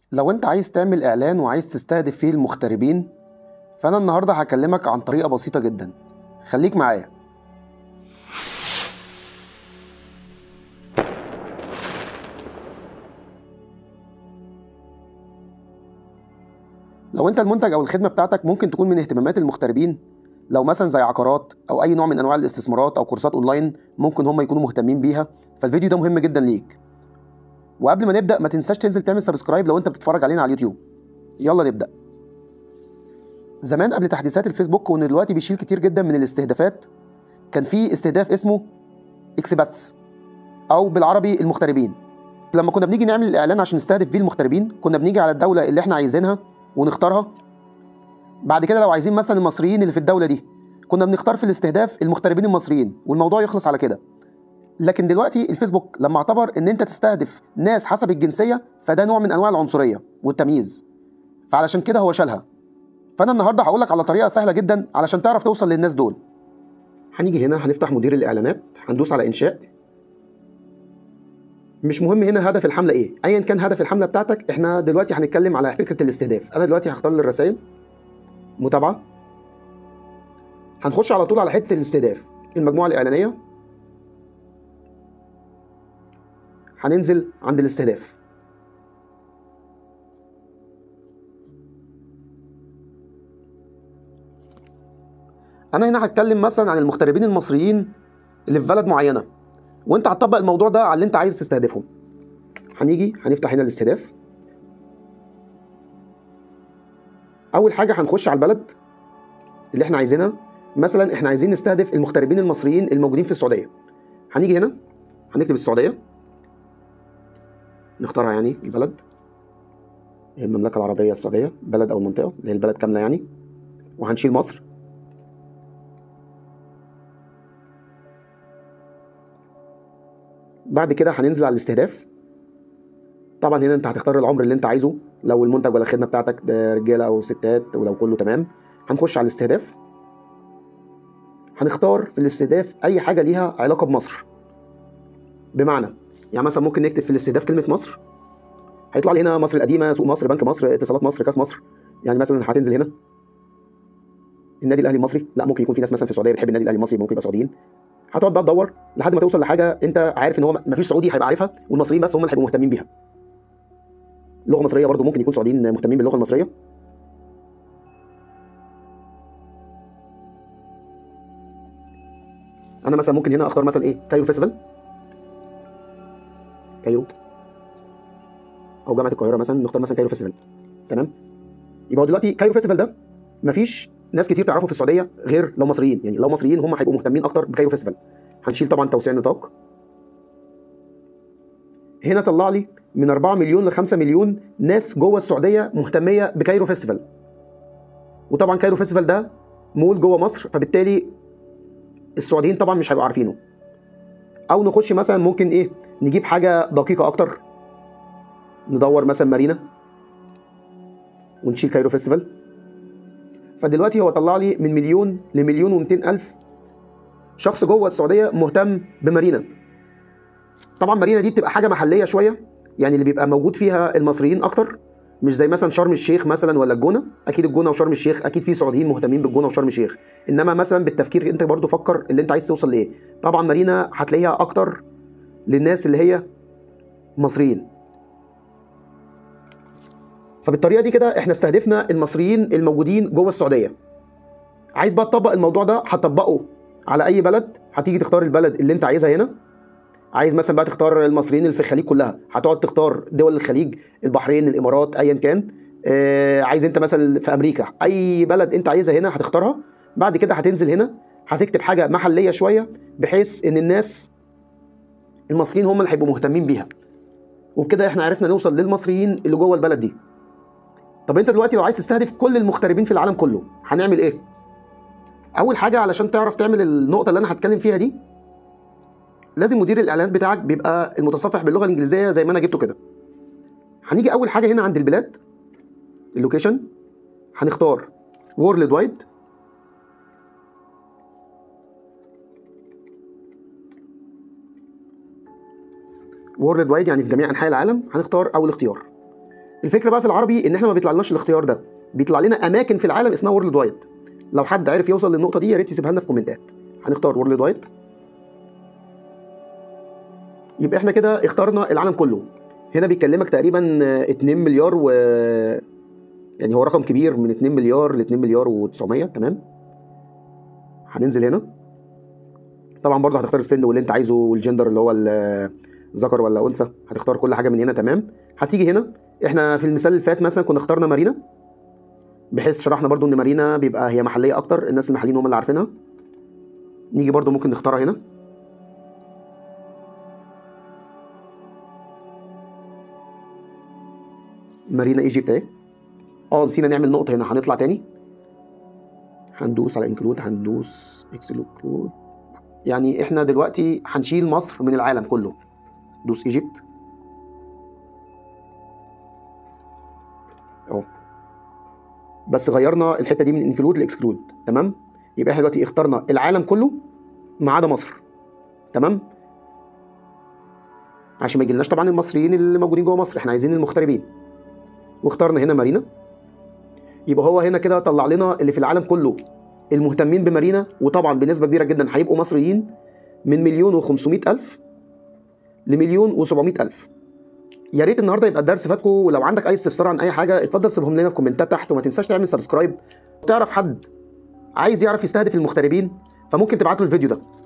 لو انت عايز تعمل اعلان وعايز تستهدف فيه المغتربين فانا النهارده هكلمك عن طريقه بسيطه جدا خليك معايا لو انت المنتج او الخدمه بتاعتك ممكن تكون من اهتمامات المغتربين لو مثلا زي عقارات او اي نوع من انواع الاستثمارات او كورسات اونلاين ممكن هم يكونوا مهتمين بيها فالفيديو ده مهم جدا ليك وقبل ما نبدا ما تنساش تنزل تعمل سبسكرايب لو انت بتتفرج علينا على اليوتيوب يلا نبدا زمان قبل تحديثات الفيسبوك وان دلوقتي بيشيل كتير جدا من الاستهدافات كان في استهداف اسمه اكسباتس او بالعربي المغتربين لما كنا بنيجي نعمل الاعلان عشان نستهدف فيه المغتربين كنا بنيجي على الدوله اللي احنا عايزينها ونختارها بعد كده لو عايزين مثلا المصريين اللي في الدوله دي كنا بنختار في الاستهداف المغتربين المصريين والموضوع يخلص على كده لكن دلوقتي الفيسبوك لما اعتبر ان انت تستهدف ناس حسب الجنسيه فده نوع من انواع العنصريه والتمييز فعلشان كده هو شالها فانا النهارده هقول لك على طريقه سهله جدا علشان تعرف توصل للناس دول هنيجي هنا هنفتح مدير الاعلانات هندوس على انشاء مش مهم هنا هدف الحمله ايه ايا كان هدف الحمله بتاعتك احنا دلوقتي هنتكلم على فكره الاستهداف انا دلوقتي هختار للرسائل متابعه هنخش على طول على حته الاستهداف المجموعه الاعلانيه هننزل عند الاستهداف انا هنا هتكلم مثلا عن المغتربين المصريين اللي في بلد معينه وانت هتطبق الموضوع ده على اللي انت عايز تستهدفهم هنيجي هنفتح هنا الاستهداف اول حاجه هنخش على البلد اللي احنا عايزينها مثلا احنا عايزين نستهدف المغتربين المصريين الموجودين في السعوديه هنيجي هنا هنكتب السعوديه نختارها يعني البلد المملكه العربيه السعوديه بلد او منطقه اللي هي البلد كامله يعني وهنشيل مصر بعد كده هننزل على الاستهداف طبعا هنا انت هتختار العمر اللي انت عايزه لو المنتج ولا الخدمه بتاعتك ده رجاله او ستات ولو كله تمام هنخش على الاستهداف هنختار في الاستهداف اي حاجه ليها علاقه بمصر بمعنى يعني مثلا ممكن نكتب في الاستهداف كلمه مصر هيطلع لي هنا مصر القديمه سوق مصر بنك مصر اتصالات مصر كاس مصر يعني مثلا هتنزل هنا النادي الاهلي المصري لا ممكن يكون في ناس مثلا في السعوديه بتحب النادي الاهلي المصري ممكن يبقى سعوديين هتقعد بقى تدور لحد ما توصل لحاجه انت عارف ان هو مفيش سعودي هيبقى عارفها والمصريين بس هم اللي هيبقوا مهتمين بيها لغه مصريه برضو ممكن يكون سعوديين مهتمين باللغه المصريه انا مثلا ممكن هنا اختار مثلا ايه كايرو فيستيفال كايرو او جامعه القاهره مثلا نختار مثلا كايرو فيستيفال تمام يبقى هو دلوقتي كايرو فيستيفال ده مفيش ناس كتير تعرفه في السعوديه غير لو مصريين يعني لو مصريين هم هيبقوا مهتمين اكتر بكايرو فيستيفال هنشيل طبعا توسيع النطاق هنا طلع لي من 4 مليون ل 5 مليون ناس جوه السعوديه مهتميه بكايرو فيستيفال وطبعا كايرو فيستيفال ده مول جوه مصر فبالتالي السعوديين طبعا مش هيبقوا عارفينه او نخش مثلا ممكن ايه نجيب حاجه دقيقه اكتر ندور مثلا مارينا ونشيل كايرو فيستيفال فدلوقتي هو طلع لي من مليون لمليون و200 الف شخص جوه السعوديه مهتم بمارينا طبعا مارينا دي بتبقى حاجه محليه شويه يعني اللي بيبقى موجود فيها المصريين اكتر مش زي مثلا شرم الشيخ مثلا ولا الجونه اكيد الجونه وشرم الشيخ اكيد في سعوديين مهتمين بالجونه وشرم الشيخ انما مثلا بالتفكير انت برضو فكر اللي انت عايز توصل لايه طبعا مارينا هتلاقيها اكتر للناس اللي هي مصريين فبالطريقه دي كده احنا استهدفنا المصريين الموجودين جوه السعوديه عايز بقى تطبق الموضوع ده هتطبقه على اي بلد هتيجي تختار البلد اللي انت عايزها هنا عايز مثلا بقى تختار المصريين اللي في الخليج كلها هتقعد تختار دول الخليج البحرين الامارات ايا كان آه عايز انت مثلا في امريكا اي بلد انت عايزها هنا هتختارها بعد كده هتنزل هنا هتكتب حاجه محليه شويه بحيث ان الناس المصريين هم اللي هيبقوا مهتمين بيها وبكده احنا عرفنا نوصل للمصريين اللي جوه البلد دي طب انت دلوقتي لو عايز تستهدف كل المغتربين في العالم كله هنعمل ايه اول حاجه علشان تعرف تعمل النقطه اللي انا هتكلم فيها دي لازم مدير الاعلانات بتاعك بيبقى المتصفح باللغه الانجليزيه زي ما انا جبته كده هنيجي اول حاجه هنا عند البلاد اللوكيشن هنختار وورلد وايد وورلد وايد يعني في جميع انحاء العالم هنختار اول اختيار الفكره بقى في العربي ان احنا ما بيطلعلناش الاختيار ده بيطلع لنا اماكن في العالم اسمها وورلد وايد لو حد عرف يوصل للنقطه دي يا ريت يسيبها لنا في كومنتات هنختار وورلد وايد يبقى احنا كده اخترنا العالم كله هنا بيكلمك تقريبا 2 مليار و يعني هو رقم كبير من 2 مليار ل 2 مليار و900 تمام هننزل هنا طبعا برضه هتختار السن واللي انت عايزه والجندر اللي هو ال- ذكر ولا انثى هتختار كل حاجه من هنا تمام هتيجي هنا احنا في المثال اللي فات مثلا كنا اخترنا مارينا بحيث شرحنا برضو ان مارينا بيبقى هي محليه اكتر الناس المحليين هم اللي عارفينها نيجي برضو ممكن نختارها هنا مارينا ايجيبت اهي اه نسينا نعمل نقطه هنا هنطلع تاني هندوس على انكلود هندوس اكسكلود يعني احنا دلوقتي هنشيل مصر من العالم كله دوس ايجيبت اهو بس غيرنا الحته دي من انكلود لاكسكلود تمام يبقى احنا دلوقتي اخترنا العالم كله ما عدا مصر تمام عشان ما يجيلناش طبعا المصريين اللي موجودين جوه مصر احنا عايزين المغتربين واخترنا هنا مارينا يبقى هو هنا كده طلع لنا اللي في العالم كله المهتمين بمارينا وطبعا بنسبه كبيره جدا هيبقوا مصريين من مليون و500 الف لمليون و700 الف يا ريت النهارده يبقى الدرس فاتكم ولو عندك اي استفسار عن اي حاجه اتفضل سيبهم لنا في كومنتات تحت وما تنساش تعمل سبسكرايب تعرف حد عايز يعرف يستهدف المغتربين فممكن تبعت له الفيديو ده